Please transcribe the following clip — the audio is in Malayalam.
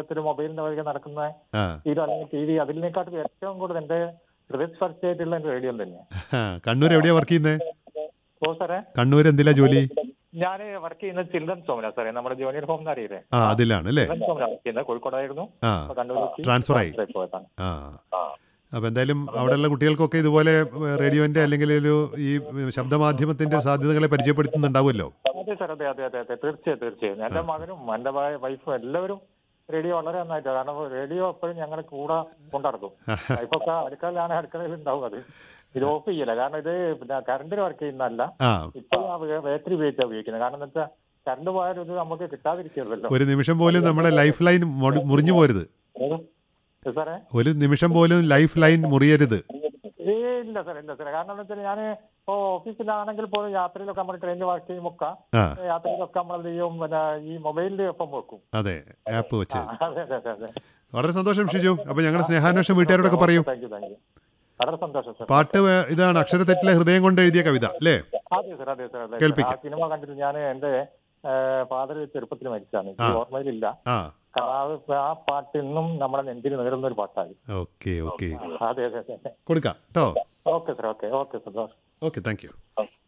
ഓരോരുത്തരും മൊബൈലിന്റെ വഴിയെ നടക്കുന്ന ആ ഇത് അല്ലെങ്കിൽ ടി വി അതിനേക്കാട്ടും ഏറ്റവും കൂടുതൽ എന്റെ ഹൃദയസ്പർശിയായിട്ടുള്ള എന്റെ റേഡിയോ തന്നെ ആ, കണ്ണൂർ എവിടെയാ വർക്ക് ചെയ്യുന്നത് ഓ സാറേ കണ്ണൂർ എന്തിലാ ജോലി ഞാൻ വർക്ക് ചെയ്യുന്നത് ചിൽഡ്രൻസ് ഹോമിലാണ് സാറേ നമ്മുടെ ജൂനിയർ ഹോം എന്ന് അറിയില്ലേ ആ അതിലാണ് അല്ലേ ചിൽഡ്രൻസ് ഹോമിലാണ് വർക്ക് ചെയ്യുന്നത് കോഴിക്കോടായിരുന്നു ആ ഇപ്പൊ കണ്ണൂരിലേക്ക് ട്രാൻസ്ഫർ ആയി transfer പോയതാണ് ആ ആ. അപ്പം എന്തായാലും അവിടെയുള്ള കുട്ടികൾക്കൊക്കെ ഇതുപോലെ റേഡിയോന്റെ അല്ലെങ്കിൽ ഒരു ഈ ശബ്ദമാധ്യമത്തിന്റെ സാധ്യതകളെ പരിചയപ്പെടുത്തുന്നുണ്ടാവുമല്ലോ അതെ സാർ അതെ അതെ അതെ അതെ തീർച്ചയായും തീർച്ചയായും എന്റെ മകനും എന്റെ വൈഫും എല്ലാവരും റേഡിയോ വളരെ നന്നായിട്ട് കാരണം റേഡിയോ എപ്പോഴും ഞങ്ങൾ കൂടെ കൊണ്ടിറക്കും വൈഫൊക്കെ അടുക്കളയിലാണ് അടുക്കളയിൽ ഉണ്ടാവും അത് ഇത് ഓഫ് ചെയ്യില്ല കാരണം ഇത് പിന്നെ കറണ്ടിന് വർക്ക് ചെയ്യുന്നതല്ല ആ ഇപ്പൊ ആ ബാറ്ററി ഉപയോഗിച്ചാണ് ഉപയോഗിക്കുന്നത് കാരണം എന്താ വെച്ചാൽ കറണ്ട് പോയാലും ഇത് നമുക്ക് കിട്ടാതിരിക്കരുതല്ലോ ഒരു നിമിഷം പോലും നമ്മുടെ ലൈഫ് ലൈൻ മുറി- മുറിഞ്ഞു പോരുത് ഏത് സാറേ ഒരു നിമിഷം പോലും ലൈഫ് ലൈൻ മുറിയരുത് ഏ ഇല്ല സാർ ഇല്ല സാർ കാരണം എന്താ വെച്ചാൽ ഞാൻ ഇപ്പോ ഓഫീസിലാണെങ്കിൽ പോലും യാത്രയിലൊക്കെ നമ്മൾ ട്രെയിനിൽ വർക്ക് ചെയ്യുമ്പോൾ ആ യാത്രയിലൊക്കെ നമ്മൾ എന്ത് ചെയ്യും പിന്നെ ഈ മൊബൈലിൽ ഒപ്പം വെക്കും അതെ ആപ്പ് വെച്ച് ആ, അതെ അതെ അതെ അതെ വളരെ സന്തോഷം ഷിജു അപ്പൊ ഞങ്ങളുടെ സ്നേഹാന്വേഷണം വീട്ടുകാരോടൊക്കെ പറയൂ താങ്ക് യു താങ്ക് യു വളരെ സന്തോഷം സാർ പാട്ട് വേ- ഇതാണ് അക്ഷരത്തെറ്റിലെ ഹൃദയം കൊണ്ട് എഴുതിയ കവിത അല്ലേ അതെ സാർ അതെ സാർ അതെ സാർ. കേൾപ്പിക്കാം. ആ സിനിമ കണ്ടിട്ട് ഞാൻ എന്റെ ഫാദർ ചെറുപ്പത്തിൽ മരിച്ചാണ് ആ. ഈ ഓർമ്മയിലില്ല ആ കാരണം ആ പാട്ട് ഇന്നും നമ്മുടെ നെഞ്ചിൽ നീറുന്ന ഒരു പാട്ടായി ഓക്കെ ഓക്കെ അതെ അതെ അതെ കൊടുക്കാം കേട്ടോ okay sir okay okay sir okay thank you okay